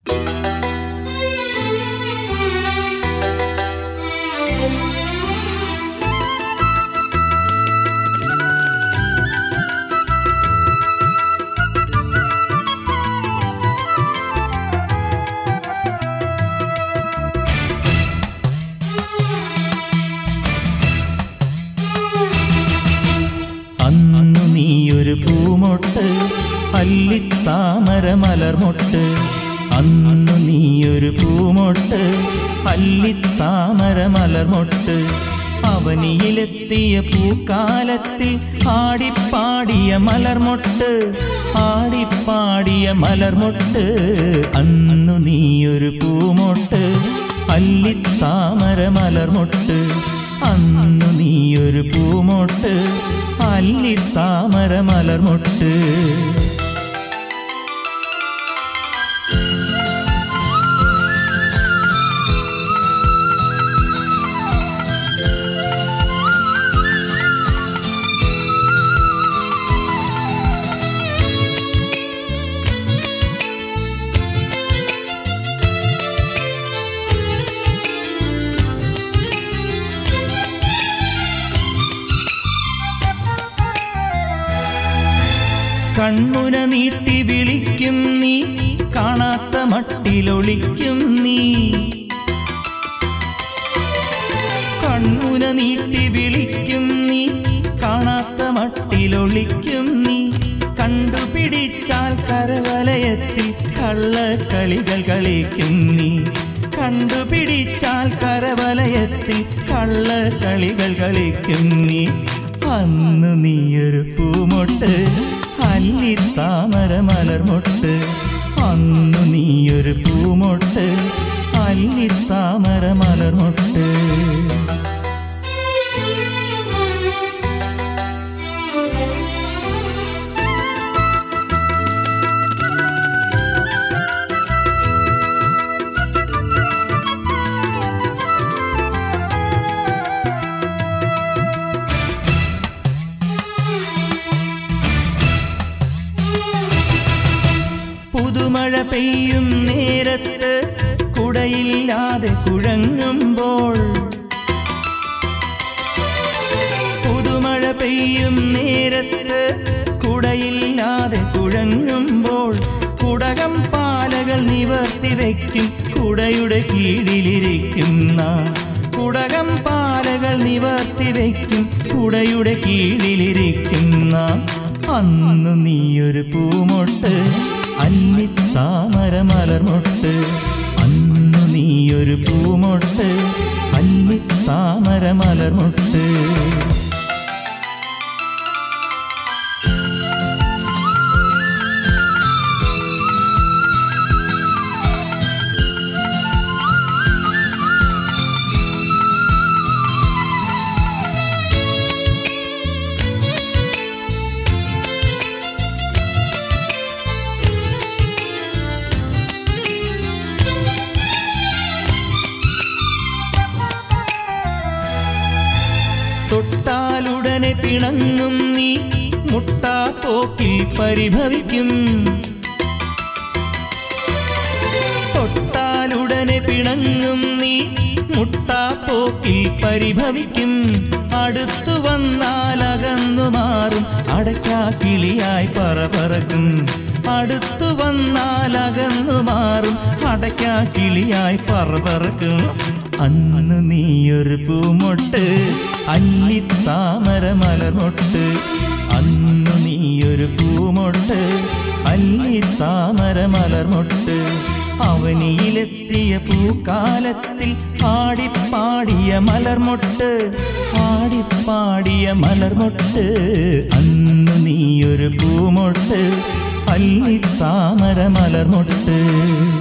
അന്നു നീയൊരു പൂമൊട്ട് അല്ലിത്താമര മലർമൊട്ട് അന്നു നീയൊരു പൂമൊട്ട് അല്ലിത്താമര മലർമൊട്ട് അവനിയിലെത്തിയ പൂക്കാലത്തിൽ ആടിപ്പാടിയ മലർമൊട്ട് ആടിപ്പാടിയ മലർമൊട്ട് അന്നു നീയൊരു പൂമൊട്ട് അല്ലിത്താമര മലർമൊട്ട് അന്നു നീയൊരു പൂമൊട്ട് അല്ലിത്താമര മലർമൊട്ട് കണ്ണുന നീട്ടി വിളിക്കും നീ കാണാത്ത മട്ടിലൊളിക്കും നീ കണ്ണുന നീട്ടി വിളിക്കും നീ കാണാത്ത മട്ടിലൊളിക്കും നീ കണ്ടുപിടിച്ചാൽ കരവലയത്തിൽ കള്ളക്കളികൾ കളിക്കും നീ കണ്ടുപിടിച്ചാൽ കരവലയത്തിൽ കള്ളക്കളികൾ കളിക്കും നീ അന്ന് നീയൊരു പൂമൊട്ട് അല്ലിത്താമര മലർമൊട്ട് അന്നു നീയൊരു പൂമൊട്ട് അല്ലിത്താമര മലർമൊട്ട് പുതുമഴ പെയ്യും നേരത്ത് കുടയില്ലാതെ കുഴങ്ങുമ്പോൾ പുതുമഴ പെയ്യും നേരത്ത് കുടയില്ലാതെ കുഴങ്ങുമ്പോൾ കുടകം പാലകൾ നിവർത്തി വയ്ക്കും കുടയുടെ കീഴിലിരിക്കുന്ന കുടകം പാലകൾ നിവർത്തി വയ്ക്കും കുടയുടെ കീഴിലിരിക്കുന്ന അന്ന് നീയൊരു പൂമൊട്ട് അല്ലിത്താമര മലർമൊട്ട് അന്നു നീയൊരു പൂമൊട്ട് അല്ലിത്താമര മലർമൊട്ട് തൊട്ടാലുടനെ പിണങ്ങും നീ മുട്ടാ പോക്കിൽ പരിഭവിക്കും തൊട്ടാലുടനെ പിണങ്ങും നീ മുട്ടാ പോക്കിൽ പരിഭവിക്കും അടുത്തു വന്നാൽ അകന്നു മാറും അടയ്ക്കാ കിളിയായി പറ പറക്കും അടുത്തു വന്നാൽ അകന്നു മാറും അടയ്ക്കാ കിളിയായി പറ പറക്കും അന്ന് നീയൊരു പൂമൊട്ട് അല്ലിത്താമര മലർമൊട്ട് അന്നു നീയൊരു പൂമൊട്ട് അല്ലിത്താമര മലർമൊട്ട് അവനിയിലെത്തിയ പൂക്കാലത്തിൽ ആടിപ്പാടിയ മലർമൊട്ട് ആടിപ്പാടിയ മലർമൊട്ട് അന്ന് നീയൊരു പൂമൊട്ട് അല്ലിത്താമര മലർമൊട്ട്